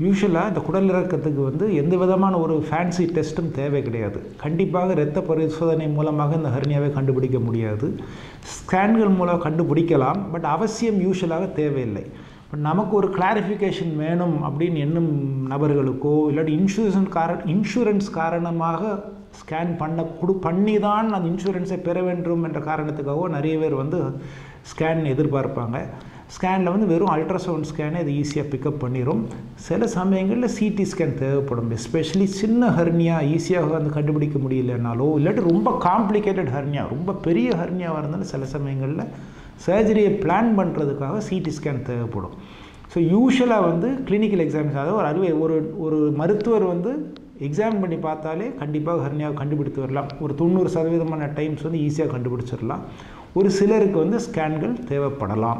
யூஸ்வலாக இந்த குடல் இறக்கத்துக்கு வந்து எந்த விதமான ஒரு ஃபேன்சி டெஸ்ட்டும் தேவை கிடையாது கண்டிப்பாக இரத்த பரிசோதனை மூலமாக இந்த ஹர்னியாவை கண்டுபிடிக்க முடியாது ஸ்கேன்கள் மூலம் கண்டுபிடிக்கலாம் பட் அவசியம் யூஸ்வலாக தேவையில்லை பட் நமக்கு ஒரு கிளாரிஃபிகேஷன் வேணும் அப்படின்னு எண்ணும் நபர்களுக்கோ இல்லாட்டி இன்சூரன்ஸ் கார இன்சூரன்ஸ் காரணமாக ஸ்கேன் பண்ண கொடு பண்ணி தான் அந்த இன்சூரன்ஸை பெற வேண்டும் என்ற காரணத்துக்காகவோ நிறைய பேர் வந்து ஸ்கேன் எதிர்பார்ப்பாங்க ஸ்கேனில் வந்து வெறும் அல்ட்ராசவுண்ட் ஸ்கேனை இது ஈஸியாக பிக்கப் பண்ணிடும் சில சமயங்களில் சிடி ஸ்கேன் தேவைப்படும் எஸ்பெஷலி சின்ன ஹர்னியா ஈஸியாக வந்து கண்டுபிடிக்க முடியலனாலோ இல்லாட்டி ரொம்ப காம்ப்ளிகேட்டட் ஹர்னியா ரொம்ப பெரிய ஹர்னியாவாக இருந்தாலும் சில சமயங்களில் சர்ஜரியை பிளான் பண்ணுறதுக்காக சிடி ஸ்கேன் தேவைப்படும் ஸோ யூஷுவலாக வந்து கிளினிக்கல் எக்ஸாமினேஷன் அதாவது ஒரு அறுவை ஒரு ஒரு மருத்துவர் வந்து எக்ஸாம் பண்ணி பார்த்தாலே கண்டிப்பாக ஹர்னியாவை கண்டுபிடித்து வரலாம் ஒரு தொண்ணூறு சதவீதமான டைம்ஸ் வந்து ஈஸியாக கண்டுபிடிச்சிடலாம் ஒரு சிலருக்கு வந்து ஸ்கேன்கள் தேவைப்படலாம்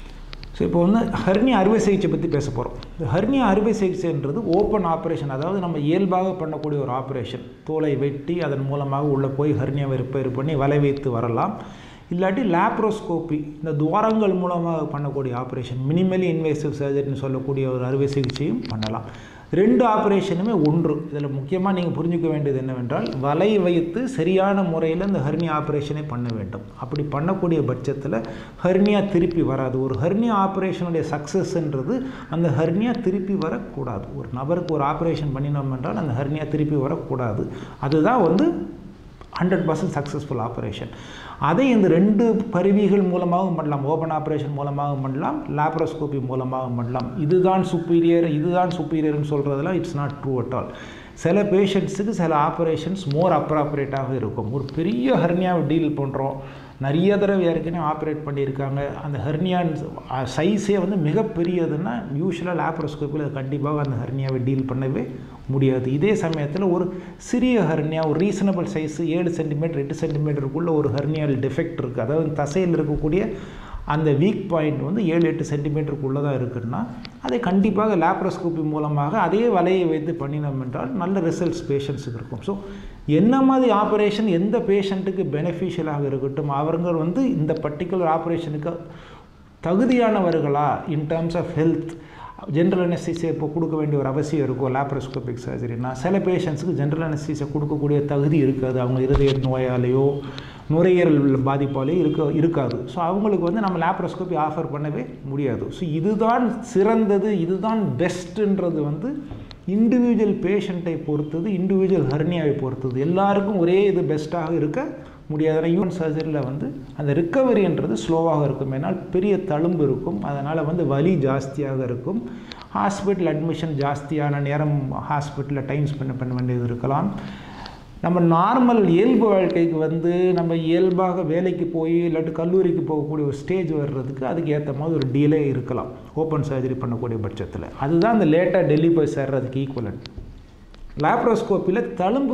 ஸோ இப்போ வந்து ஹர்னியா அறுவை சிகிச்சை பற்றி பேச போகிறோம் இந்த ஹர்னியா அறுவை சிகிச்சைன்றது ஓப்பன் ஆப்ரேஷன் அதாவது நம்ம இயல்பாக பண்ணக்கூடிய ஒரு ஆப்ரேஷன் தோலை வெட்டி அதன் மூலமாக உள்ளே போய் ஹர்னியாவை ரிப்பேர் பண்ணி வலை வைத்து வரலாம் இல்லாட்டி லேப்ரோஸ்கோப்பி இந்த துவாரங்கள் மூலமாக பண்ணக்கூடிய ஆப்ரேஷன் மினிமலி இன்வேசிவ் சர்ஜரின்னு சொல்லக்கூடிய ஒரு அறுவை சிகிச்சையும் பண்ணலாம் ரெண்டு ஆப்ரேஷனுமே ஒன்று இதில் முக்கியமாக நீங்கள் புரிஞ்சுக்க வேண்டியது என்னவென்றால் வலை வைத்து சரியான முறையில் இந்த ஹர்னியா ஆப்ரேஷனை பண்ண வேண்டும் அப்படி பண்ணக்கூடிய பட்சத்தில் ஹர்னியா திருப்பி வராது ஒரு ஹர்னியா ஆப்ரேஷனுடைய சக்ஸஸ்ன்றது அந்த ஹர்னியா திருப்பி வரக்கூடாது ஒரு நபருக்கு ஒரு ஆப்ரேஷன் பண்ணினோம் என்றால் அந்த ஹர்னியா திருப்பி வரக்கூடாது அதுதான் வந்து ஹண்ட்ரட் பர்சன்ட் சக்ஸஸ்ஃபுல் ஆப்ரேஷன் அதை இந்த ரெண்டு கருவிகள் மூலமாகவும் பண்ணலாம் ஓப்பன் ஆப்ரேஷன் மூலமாகவும் பண்ணலாம் லேப்ரோஸ்கோப்பி மூலமாகவும் பண்ணலாம் இதுதான் சுப்பீரியர் இதுதான் சுப்பீரியர்னு சொல்கிறதுலாம் it's not true at all சில பேஷண்ட்ஸுக்கு சில ஆப்ரேஷன்ஸ் மோர் அப்ராப்ரேட்டாக இருக்கும் ஒரு பெரிய ஹர்னியாவை டீல் பண்ணுறோம் நிறைய தடவை ஏற்கனவே ஆப்ரேட் பண்ணியிருக்காங்க அந்த ஹர்னியான் சைஸே வந்து மிகப்பெரியதுன்னா யூஸ்வலாக லேப்ரோஸ்கோப்பில் கண்டிப்பாக அந்த ஹர்னியாவை டீல் பண்ணவே முடியாது இதே சமயத்தில் ஒரு சிறிய ஹர்னியா ஒரு ரீசனபிள் சைஸு ஏழு சென்டிமீட்டர் எட்டு சென்டிமீட்டருக்குள்ளே ஒரு ஹர்னியால் டிஃபெக்ட் இருக்குது அதாவது தசையில் இருக்கக்கூடிய அந்த வீக் பாயிண்ட் வந்து ஏழு எட்டு சென்டிமீட்டருக்குள்ளே தான் இருக்குன்னா அதை கண்டிப்பாக லேப்ரோஸ்கோப்பி மூலமாக அதே வலையை வைத்து பண்ணினோம் என்றால் நல்ல ரிசல்ட்ஸ் பேஷண்ட்ஸுக்கு இருக்கும் ஸோ என்ன மாதிரி ஆப்ரேஷன் எந்த பேஷண்ட்டுக்கு பெனிஃபிஷியலாக இருக்கட்டும் அவங்க வந்து இந்த பர்டிகுலர் ஆப்ரேஷனுக்கு தகுதியானவர்களா in terms of health general anaesthesia இப்போ கொடுக்க வேண்டிய ஒரு அவசியம் இருக்கும் லேப்ரோஸ்கோபிக் சர்ஜரினா சில பேஷண்ட்ஸுக்கு ஜென்ரல் அனஸ்தீசியா கொடுக்கக்கூடிய தகுதி இருக்காது அவங்க இருதய நோயாலேயோ நுரையீரல் பாதிப்பாலேயோ இருக்க இருக்காது ஸோ அவங்களுக்கு வந்து நம்ம லேப்ரோஸ்கோப்பி ஆஃபர் பண்ணவே முடியாது ஸோ இதுதான் சிறந்தது இதுதான் பெஸ்ட்டுன்றது வந்து இண்டிவிஜுவல் பேஷண்ட்டை பொறுத்தது இண்டிவிஜுவல் ஹர்னியாவை பொறுத்தது எல்லாருக்கும் ஒரே இது பெஸ்ட்டாக இருக்க முடியாது யூன் சர்ஜரியில் வந்து அந்த ரிக்கவரின்றது ஸ்லோவாக இருக்கும் ஏன்னால் பெரிய தழும்பு இருக்கும் அதனால் வந்து வலி ஜாஸ்தியாக இருக்கும் ஹாஸ்பிட்டல் அட்மிஷன் ஜாஸ்தியான நேரம் ஹாஸ்பிட்டலில் டைம் ஸ்பெண்ட் பண்ண வேண்டியது இருக்கலாம் நம்ம நார்மல் இயல்பு வாழ்க்கைக்கு வந்து நம்ம இயல்பாக வேலைக்கு போய் இல்லாட்டி கல்லூரிக்கு போகக்கூடிய ஒரு ஸ்டேஜ் வர்றதுக்கு அதுக்கு ஏற்ற மாதிரி ஒரு டிலே இருக்கலாம் ஓப்பன் சர்ஜரி பண்ணக்கூடிய பட்சத்தில் அதுதான் அந்த லேட்டாக டெல்லி போய் சேர்றதுக்கு ஈக்குவலன் லேப்ரோஸ்கோப்பியில் தழும்பு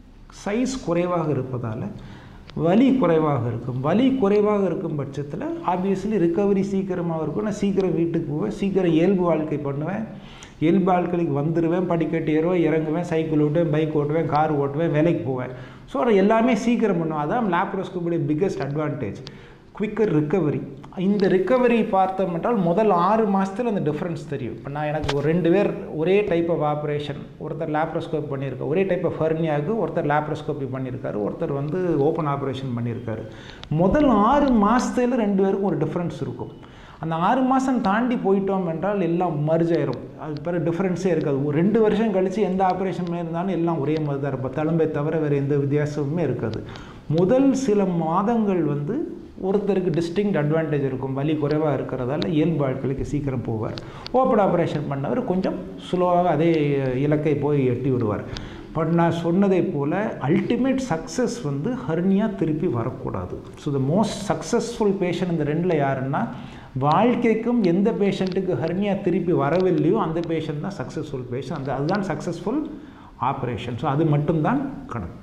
சைஸ் குறைவாக இருப்பதால் வலி குறைவாக இருக்கும் வலி குறைவாக இருக்கும் பட்சத்தில் ஆப்வியஸ்லி ரிக்கவரி சீக்கிரமாக இருக்கும் நான் சீக்கிரம் வீட்டுக்கு போவேன் சீக்கிரம் இயல்பு வாழ்க்கை பண்ணுவேன் இயல்பு வாழ்க்கைக்கு வந்துடுவேன் படிக்கட்டு ஏறுவேன் இறங்குவேன் சைக்கிள் ஓட்டுவேன் பைக் ஓட்டுவேன் கார் ஓட்டுவேன் வேலைக்கு போவேன் ஸோ எல்லாமே சீக்கிரம் பண்ணுவேன் அதான் லேப்ரோஸ்கோப்புடைய பிக்கஸ்ட் அட்வான்டேஜ் குவிக்கர் ரிக்கவரி இந்த ரிக்கவரி பார்த்தோம் என்றால் முதல் ஆறு மாதத்தில் அந்த டிஃப்ரென்ஸ் தெரியும் இப்போ நான் எனக்கு ஒரு ரெண்டு பேர் ஒரே டைப் ஆஃப் ஆப்ரேஷன் ஒருத்தர் லேப்ரோஸ்கோப் பண்ணியிருக்காரு ஒரே டைப் ஆஃப் ஹர்னியாவுக்கு ஒருத்தர் லேப்ரோஸ்கோப்பி பண்ணியிருக்காரு ஒருத்தர் வந்து ஓப்பன் ஆப்ரேஷன் பண்ணியிருக்காரு முதல் ஆறு மாதத்தில் ரெண்டு பேருக்கும் ஒரு டிஃப்ரென்ஸ் இருக்கும் அந்த ஆறு மாதம் தாண்டி போயிட்டோம் என்றால் எல்லாம் மர்ஜ் ஆயிரும் அது பிறகு டிஃப்ரென்ஸே இருக்காது ஒரு ரெண்டு வருஷம் கழித்து எந்த ஆப்ரேஷன் இருந்தாலும் எல்லாம் ஒரே மாதிரி தான் இருப்போம் தழும்பை தவிர வேறு எந்த வித்தியாசமுமே இருக்காது முதல் சில மாதங்கள் வந்து ஒருத்தருக்கு டிஸ்டிங்க் அட்வான்டேஜ் இருக்கும் வலி குறைவாக இருக்கிறதால இயல்பு வாழ்க்கைக்கு சீக்கிரம் போவார் ஓப்பன் ஆப்ரேஷன் பண்ணவர் கொஞ்சம் ஸ்லோவாக அதே இலக்கை போய் எட்டி விடுவார் பட் நான் சொன்னதை போல் அல்டிமேட் சக்ஸஸ் வந்து ஹர்னியா திருப்பி வரக்கூடாது so the most successful patient இந்த ரெண்டில் யாருன்னா வாழ்க்கைக்கும் எந்த பேஷண்ட்டுக்கு ஹர்னியா திருப்பி வரவில்லையோ அந்த பேஷண்ட் தான் சக்ஸஸ்ஃபுல் பேஷண்ட் அந்த அதுதான் சக்ஸஸ்ஃபுல் ஆப்ரேஷன் ஸோ அது மட்டும்தான் கணக்கு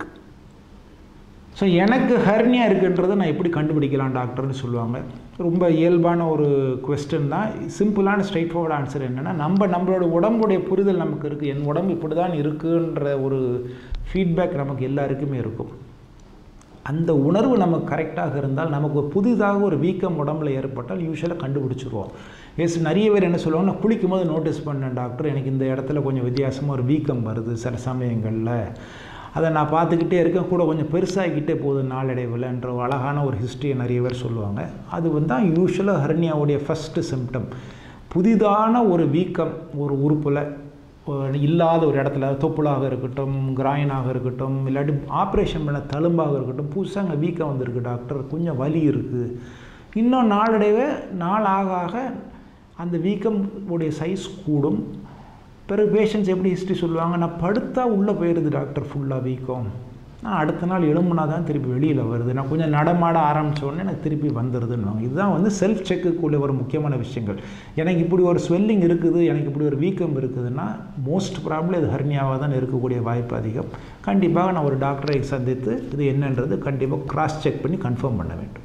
ஸோ எனக்கு ஹர்னியா இருக்குன்றதை நான் எப்படி கண்டுபிடிக்கலாம் டாக்டர்னு சொல்லுவாங்க ரொம்ப இயல்பான ஒரு கொஸ்டின் தான் சிம்பிளான ஸ்ட்ரைட் ஃபார்வர்ட் ஆன்சர் என்னென்னா நம்ம நம்மளோட உடம்புடைய புரிதல் நமக்கு இருக்குது என் உடம்பு இப்படி தான் இருக்குன்ற ஒரு ஃபீட்பேக் நமக்கு எல்லாருக்குமே இருக்கும் அந்த உணர்வு நமக்கு கரெக்டாக இருந்தால் நமக்கு ஒரு புதிதாக ஒரு வீக்கம் உடம்புல ஏற்பட்டால் யூஸ்வலாக கண்டுபிடிச்சிருவோம் எஸ் நிறைய பேர் என்ன சொல்லுவாங்க நான் குளிக்கும் போது நோட்டீஸ் பண்ணேன் டாக்டர் எனக்கு இந்த இடத்துல கொஞ்சம் வித்தியாசமாக ஒரு வீக்கம் வருது சில சமயங்களில் அதை நான் பார்த்துக்கிட்டே இருக்கேன் கூட கொஞ்சம் பெருசாகிக்கிட்டே போகுது நாளடைவில்ன்ற ஒரு அழகான ஒரு ஹிஸ்ட்ரியை நிறைய பேர் சொல்லுவாங்க அது வந்து தான் யூஸ்வலாக ஹர்னியாவுடைய ஃபஸ்ட்டு சிம்டம் புதிதான ஒரு வீக்கம் ஒரு உறுப்பில் இல்லாத ஒரு இடத்துல தொப்புளாக இருக்கட்டும் கிராயனாக இருக்கட்டும் இல்லாட்டி ஆப்ரேஷன் பண்ண தழும்பாக இருக்கட்டும் புதுசாக அங்கே வீக்கம் வந்திருக்கு டாக்டர் கொஞ்சம் வலி இருக்குது இன்னும் நாளடைவே நாள் ஆக ஆக அந்த வீக்கம் உடைய சைஸ் கூடும் பிறகு பேஷண்ட்ஸ் எப்படி ஹிஸ்ட்ரி சொல்லுவாங்க நான் படுத்தா உள்ளே போயிடுது டாக்டர் ஃபுல்லாக வீக்கம் நான் அடுத்த நாள் எலும்புனா தான் திருப்பி வெளியில் வருது நான் கொஞ்சம் நடமாட ஆரம்பித்த உடனே எனக்கு திருப்பி வந்துடுதுன்னுவாங்க இதுதான் வந்து செல்ஃப் செக்குக்குள்ள ஒரு முக்கியமான விஷயங்கள் எனக்கு இப்படி ஒரு ஸ்வெல்லிங் இருக்குது எனக்கு இப்படி ஒரு வீக்கம் இருக்குதுன்னா மோஸ்ட் ப்ராப்ளம் இது ஹர்னியாவாக தான் இருக்கக்கூடிய வாய்ப்பு அதிகம் கண்டிப்பாக நான் ஒரு டாக்டரை சந்தித்து இது என்னன்றது கண்டிப்பாக கிராஸ் செக் பண்ணி கன்ஃபார்ம் பண்ண வேண்டும்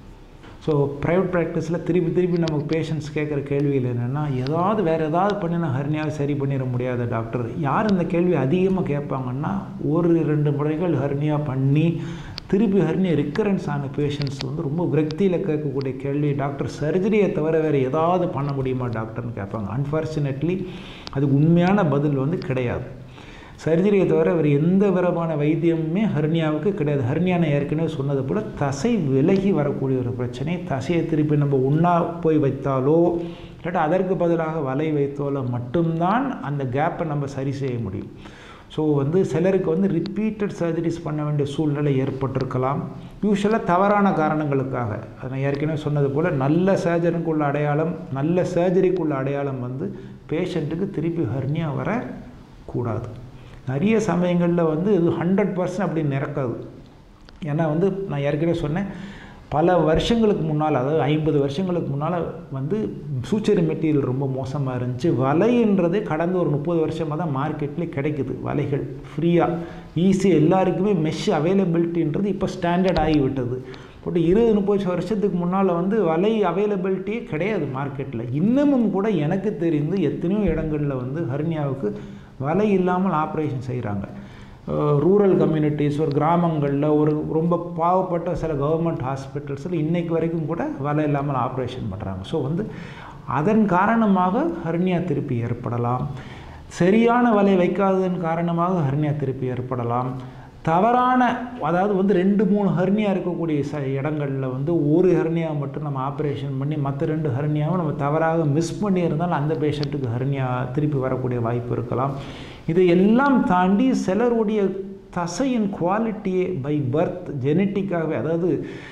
ஸோ ப்ரைவேட் ப்ராக்டிஸில் திருப்பி திருப்பி நமக்கு பேஷண்ட்ஸ் கேட்குற கேள்விகள் என்னென்னா ஏதாவது வேறு ஏதாவது பண்ணி நான் ஹர்னியாவை சரி பண்ணிட முடியாத டாக்டர் யார் இந்த கேள்வி அதிகமாக கேட்பாங்கன்னா ஒரு ரெண்டு முறைகள் ஹர்னியா பண்ணி திருப்பி ஹர்னியா ரிக்கரன்ஸ் ஆன பேஷண்ட்ஸ் வந்து ரொம்ப விரக்தியில் கேட்கக்கூடிய கேள்வி டாக்டர் சர்ஜரியை தவிர வேறு ஏதாவது பண்ண முடியுமா டாக்டர்னு கேட்பாங்க அன்ஃபார்ச்சுனேட்லி அதுக்கு உண்மையான பதில் வந்து கிடையாது சர்ஜரியை தவிர வேறு எந்த விதமான வைத்தியமுமே ஹர்னியாவுக்கு கிடையாது ஹர்னியான ஏற்கனவே சொன்னது போல் தசை விலகி வரக்கூடிய ஒரு பிரச்சனை தசையை திருப்பி நம்ம ஒன்றா போய் வைத்தாலோ இல்லாட்டி அதற்கு பதிலாக வலை வைத்தாலோ மட்டும்தான் அந்த கேப்பை நம்ம சரி செய்ய முடியும் ஸோ வந்து சிலருக்கு வந்து ரிப்பீட்டட் சர்ஜரிஸ் பண்ண வேண்டிய சூழ்நிலை ஏற்பட்டிருக்கலாம் யூஸ்வலாக தவறான காரணங்களுக்காக நான் ஏற்கனவே சொன்னது போல் நல்ல சர்ஜனுக்குள்ள அடையாளம் நல்ல சர்ஜரிக்குள்ள அடையாளம் வந்து பேஷண்ட்டுக்கு திருப்பி ஹர்னியா வரக்கூடாது நிறைய சமயங்களில் வந்து இது ஹண்ட்ரட் பர்சன்ட் அப்படி நிறக்காது ஏன்னா வந்து நான் ஏற்கனவே சொன்னேன் பல வருஷங்களுக்கு முன்னால் அதாவது ஐம்பது வருஷங்களுக்கு முன்னால் வந்து சூச்சரி மெட்டீரியல் ரொம்ப மோசமாக இருந்துச்சு வலைன்றது கடந்த ஒரு முப்பது வருஷமாக தான் மார்க்கெட்லேயே கிடைக்குது வலைகள் ஃப்ரீயாக ஈஸியாக எல்லாருக்குமே மெஷ் அவைலபிலிட்டின்றது இப்போ ஸ்டாண்டர்ட் ஆகிவிட்டது பட் இருபது முப்பது வருஷத்துக்கு முன்னால் வந்து வலை அவைலபிலிட்டியே கிடையாது மார்க்கெட்டில் இன்னமும் கூட எனக்கு தெரிந்து எத்தனையோ இடங்களில் வந்து ஹர்னியாவுக்கு வலை இல்லாமல் ஆப்ரேஷன் செய்கிறாங்க ரூரல் கம்யூனிட்டிஸ் ஒரு கிராமங்களில் ஒரு ரொம்ப பாவப்பட்ட சில கவர்மெண்ட் ஹாஸ்பிட்டல்ஸில் இன்றைக்கு வரைக்கும் கூட வலை இல்லாமல் ஆப்ரேஷன் பண்ணுறாங்க ஸோ வந்து அதன் காரணமாக ஹர்னியா திருப்பி ஏற்படலாம் சரியான வலை வைக்காததன் காரணமாக ஹர்னியா திருப்பி ஏற்படலாம் தவறான அதாவது வந்து ரெண்டு மூணு ஹர்னியா இருக்கக்கூடிய ச இடங்களில் வந்து ஒரு ஹர்னியாவை மட்டும் நம்ம ஆப்ரேஷன் பண்ணி மற்ற ரெண்டு ஹர்னியாவும் நம்ம தவறாக மிஸ் பண்ணியிருந்தால் அந்த பேஷண்ட்டுக்கு ஹர்னியா திருப்பி வரக்கூடிய வாய்ப்பு இருக்கலாம் இதை எல்லாம் தாண்டி சிலருடைய தசையின் குவாலிட்டியே பை பர்த் ஜெனட்டிக்காகவே அதாவது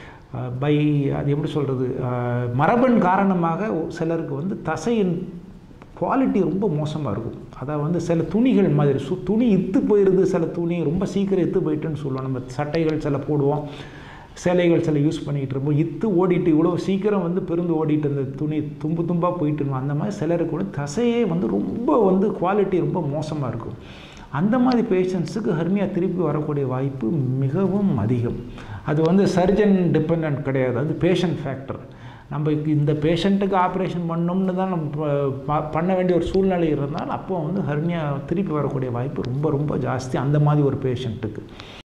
பை அது எப்படி சொல்கிறது மரபன் காரணமாக சிலருக்கு வந்து தசையின் குவாலிட்டி ரொம்ப மோசமாக இருக்கும் அதாவது வந்து சில துணிகள் மாதிரி சு துணி இத்து போயிடுது சில துணி ரொம்ப சீக்கிரம் இத்து போயிட்டுன்னு சொல்லுவோம் நம்ம சட்டைகள் சில போடுவோம் சேலைகள் சில யூஸ் பண்ணிகிட்டு இருப்போம் இத்து ஓடிட்டு இவ்வளோ சீக்கிரம் வந்து பெருந்து ஓடிட்டு அந்த துணி தும்பு தும்பாக போயிட்டு அந்த மாதிரி சிலருக்கு கூட தசையே வந்து ரொம்ப வந்து குவாலிட்டி ரொம்ப மோசமாக இருக்கும் அந்த மாதிரி பேஷண்ட்ஸுக்கு ஹர்னியா திருப்பி வரக்கூடிய வாய்ப்பு மிகவும் அதிகம் அது வந்து சர்ஜன் டிபெண்ட் கிடையாது அது பேஷண்ட் ஃபேக்டர் நம்ம இந்த பேஷண்ட்டுக்கு ஆப்ரேஷன் பண்ணோம்னு தான் நம்ம பண்ண வேண்டிய ஒரு சூழ்நிலை இருந்தால் அப்போ வந்து ஹர்னியா திருப்பி வரக்கூடிய வாய்ப்பு ரொம்ப ரொம்ப ஜாஸ்தி அந்த மாதிரி ஒரு பேஷண்ட்டுக்கு